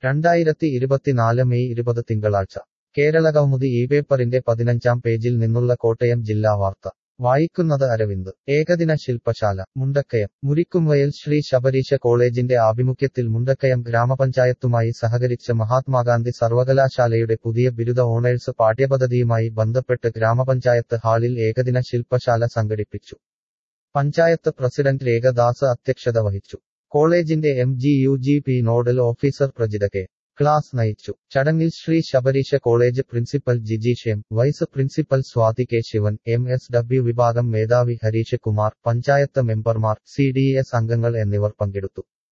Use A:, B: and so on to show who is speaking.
A: രണ്ടായിരത്തി ഇരുപത്തിനാല് മെയ് ഇരുപത് തിങ്കളാഴ്ച കേരള കൗമുദി ഈ പേപ്പറിന്റെ പതിനഞ്ചാം പേജിൽ നിന്നുള്ള കോട്ടയം ജില്ലാ വാർത്ത വായിക്കുന്നത് അരവിന്ദ് ഏകദിന ശില്പശാല മുണ്ടക്കയം മുരിക്കുംവയൽ ശ്രീ ശബരീശ കോളേജിന്റെ ആഭിമുഖ്യത്തിൽ മുണ്ടക്കയം ഗ്രാമപഞ്ചായത്തുമായി സഹകരിച്ച് മഹാത്മാഗാന്ധി സർവകലാശാലയുടെ പുതിയ ബിരുദ ഓണേഴ്സ് പാഠ്യപദ്ധതിയുമായി ബന്ധപ്പെട്ട് ഗ്രാമപഞ്ചായത്ത് ഹാളിൽ ഏകദിന ശില്പശാല സംഘടിപ്പിച്ചു പഞ്ചായത്ത് പ്രസിഡന്റ് രേഖദാസ് അധ്യക്ഷത വഹിച്ചു കോളേജിന്റെ M G U G P nodal officer Prajitha K class നയിച്ചു ചടങ്ങിൽ Shri Sabareesa college principal Jijeesh M vice principal Swathi K Sivan M S W വിഭാഗം മേധാവി ഹരീഷ് കുമാർ പഞ്ചായത്ത് മെമ്പർമാർ സി ഡി എസ് അംഗങ്ങൾ എന്നിവർ പങ്കെടുത്തു